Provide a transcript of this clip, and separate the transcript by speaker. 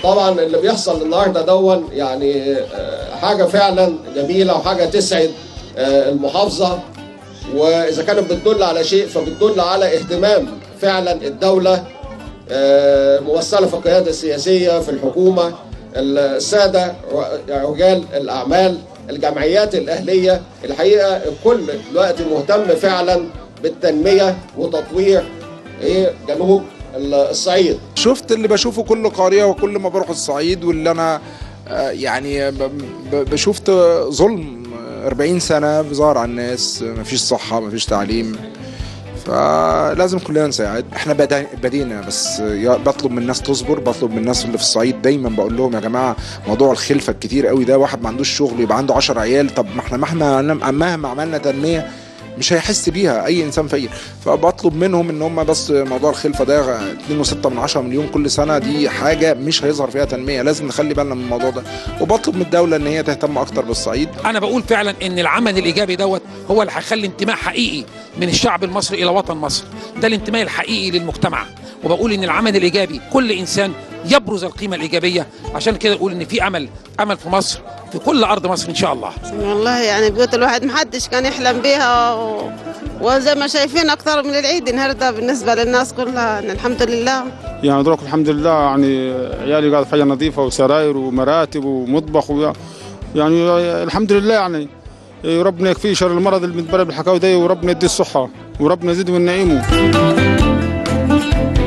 Speaker 1: طبعا اللي بيحصل النهارده دون يعني آه، حاجه فعلا جميله وحاجه تسعد آه، المحافظه واذا كانت بتدل على شيء فبتدل على اهتمام فعلا الدوله آه، ممثله في القياده السياسيه في الحكومه الساده رجال الاعمال الجمعيات الاهليه الحقيقه الكل دلوقتي مهتم فعلا بالتنميه وتطوير إيه، جنوب الصعيد
Speaker 2: شفت اللي بشوفه كل قرية وكل ما بروح الصعيد واللي أنا آه، يعني ب- ب- شفت ظلم 40 سنة بظهر على الناس مفيش صحة مفيش تعليم فلازم كلنا نساعد احنا بدا- بدينا بس يا- بطلب من الناس تصبر بطلب من الناس اللي في الصعيد دايما بقول لهم يا جماعه موضوع الخلفه الكتير قوي ده واحد ما عندوش شغل يبقى عنده 10 عيال طب ما احنا مهما مهما عملنا تنميه مش هيحس بيها اي انسان فقير فبطلب منهم ان هم بس موضوع الخلفه ده 2.6 من 10 مليون كل سنه دي حاجه مش هيظهر فيها تنميه لازم نخلي بالنا من الموضوع ده وبطلب من الدوله ان هي تهتم اكتر بالصعيد
Speaker 3: انا بقول فعلا ان العمل الايجابي دوت هو اللي هيخلي انتماء حقيقي من الشعب المصري الى وطن مصر ده الانتماء الحقيقي للمجتمع وبقول ان العمل الايجابي كل انسان يبرز القيمه الايجابيه عشان كده اقول ان في امل امل في مصر في كل ارض مصر ان شاء الله
Speaker 4: والله يعني بيوت الواحد محدش كان يحلم بيها و... وزي ما شايفين اكثر من العيد النهارده بالنسبه للناس كلها يعني الحمد لله
Speaker 5: يعني دروك الحمد لله يعني عيالي قاعد في حاجه نظيفه وسراير ومراتب ومطبخ ويا يعني الحمد لله يعني ربنا يكفيه شر المرض اللي بنتبرد بالحكاوي دي وربنا يديه الصحه وربنا يزيده من نعيمه